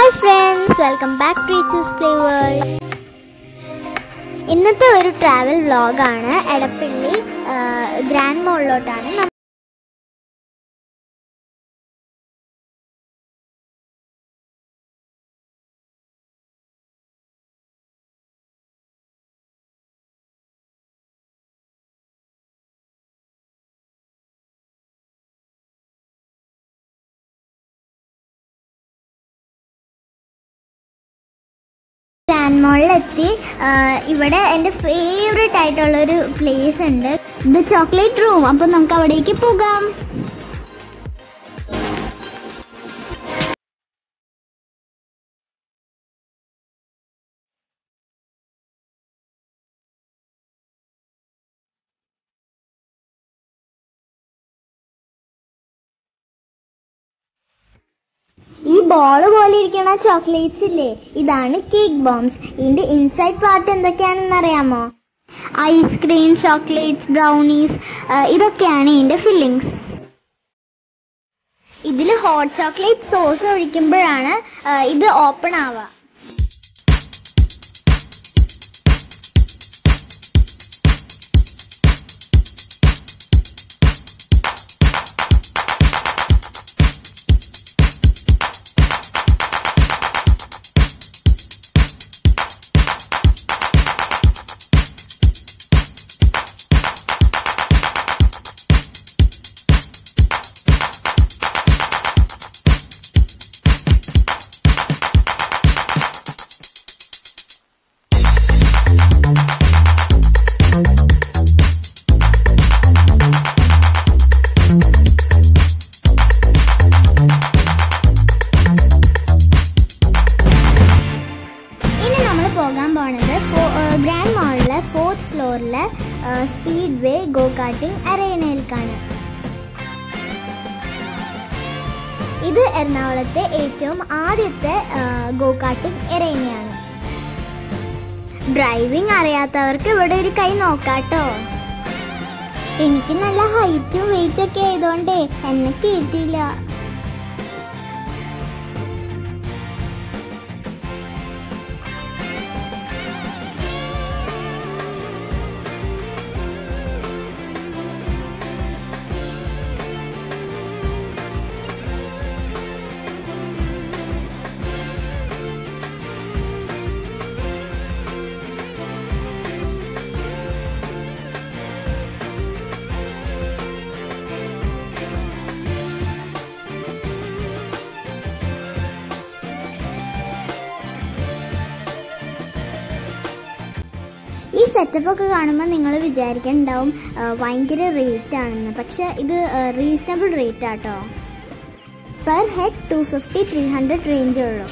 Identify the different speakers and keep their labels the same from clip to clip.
Speaker 1: hi friends welcome back to choose play world ഇന്നത്തെ ഒരു travel വ്ളോഗാണ് എടപ്പള്ളി ഗ്രാൻഡ് മോളിലോട്ടാണ് നം- ഗ്രാൻഡ് മോളിലെത്തി ഇവിടെ എൻ്റെ ഫേവറേറ്റ് ആയിട്ടുള്ള ഒരു പ്ലേസ് ഉണ്ട് ഇത് ചോക്ലേറ്റ് റൂം അപ്പം നമുക്ക് അവിടേക്ക് പോകാം ഈ ബോൾ പോലെ ഇരിക്കുന്ന ചോക്ലേറ്റ്സ് ഇല്ലേ ഇതാണ് കേക്ക് ബോംസ് ഇതിന്റെ ഇൻസൈഡ് പാർട്ട് എന്തൊക്കെയാണെന്ന് അറിയാമോ ഐസ്ക്രീം ചോക്ലേറ്റ്സ് ബ്രൗണീസ് ഇതൊക്കെയാണ് ഇതിന്റെ ഫില്ലിങ്സ് ഇതിൽ ഹോട്ട് ചോക്ലേറ്റ് സോസ് ഒഴിക്കുമ്പോഴാണ് ആ, ഇത് ഓപ്പൺ ആവുക ഇനി നമ്മൾ പോകാൻ പോണത് ഗ്രാൻഡ് മോളിലെ ഫോർത്ത് ഫ്ലോറിലെ സ്പീഡ് വേ ഗോ കാർട്ടിംഗ് അരേനയിലേക്കാണ് ഇത് എറണാകുളത്തെ ഏറ്റവും ആദ്യത്തെ ഗോ കാർട്ടിംഗ് എറേനയാണ് ഡ്രൈവിംഗ് അറിയാത്തവർക്ക് ഇവിടെ ഒരു കൈ നോക്കാട്ടോ എനിക്ക് നല്ല ഹൈറ്റും വെയിറ്റ് ഒക്കെ ആയതുകൊണ്ടേ എന്നെ കേട്ടില്ല ഈ സെറ്റപ്പ് ഒക്കെ കാണുമ്പോൾ നിങ്ങൾ വിചാരിക്കണ്ടാവും ആ, ഭയങ്കര റേറ്റ് ആണെന്ന് പക്ഷെ ഇത് റീസണബിൾ റേറ്റ് ആട്ടോ per head two fifty three hundred റേഞ്ചേ ഉള്ളൂ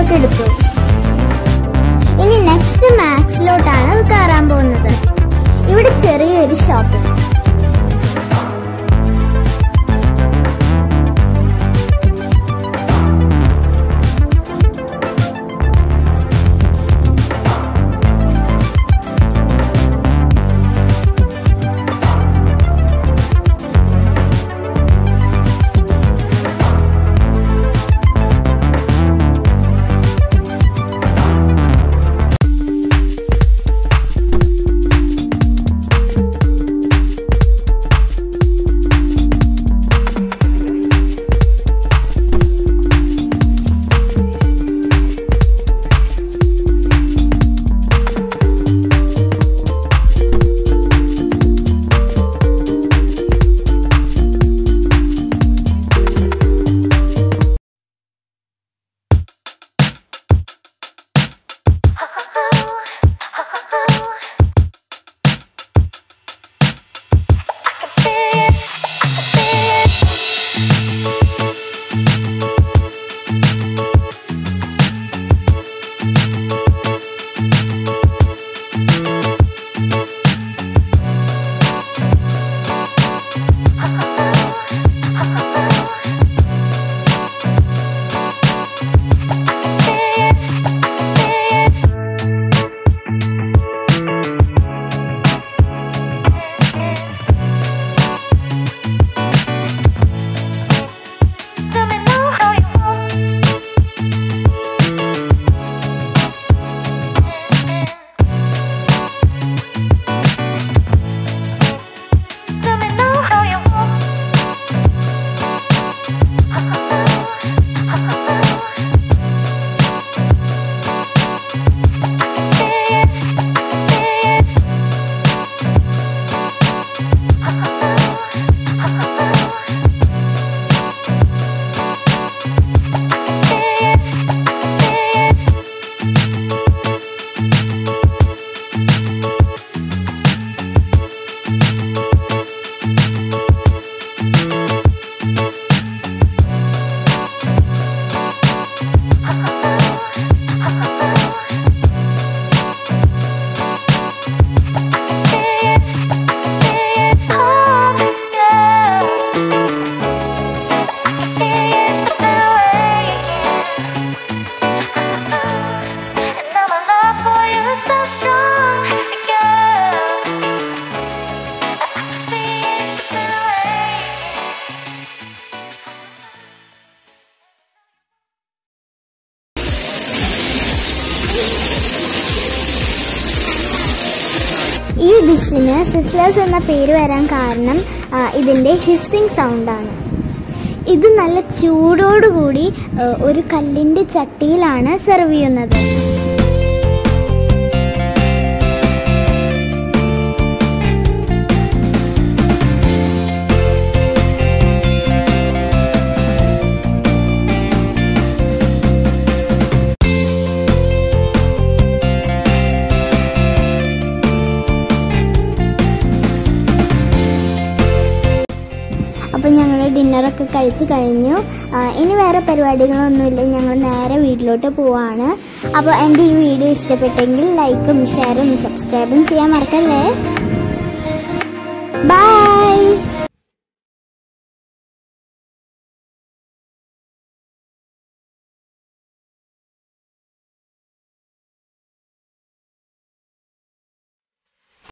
Speaker 1: ഒക്കെ എടുത്തു ഇനി നെക്സ്റ്റ് മാക്സിലോട്ടാണ് കയറാൻ പോകുന്നത് ഇവിടെ ചെറിയൊരു ഷോപ്പിംഗ് ഈ ഡിഷിന് സിസ്ലേഴ്സ് എന്ന പേര് വരാൻ കാരണം ആ, ഇതിന്റെ ഹിസ്സിംഗ് സൗണ്ടാണ് ഇത് നല്ല ചൂടോടുകൂടി ആ, ഒരു കല്ലിന്റെ ചട്ടിയിലാണ് സെർവ് ചെയ്യുന്നത് അപ്പം ഞങ്ങൾ ഡിന്നറൊക്കെ കഴിച്ചു കഴിഞ്ഞു ആ, ഇനി വേറെ പരിപാടികളൊന്നുമില്ല ഞങ്ങൾ നേരെ വീട്ടിലോട്ട് പോവാണ് അപ്പോൾ എൻ്റെ ഈ വീഡിയോ ഇഷ്ടപ്പെട്ടെങ്കിൽ ലൈക്കും ഷെയറും സബ്സ്ക്രൈബും ചെയ്യാൻ മറക്കല്ലേ ബൈ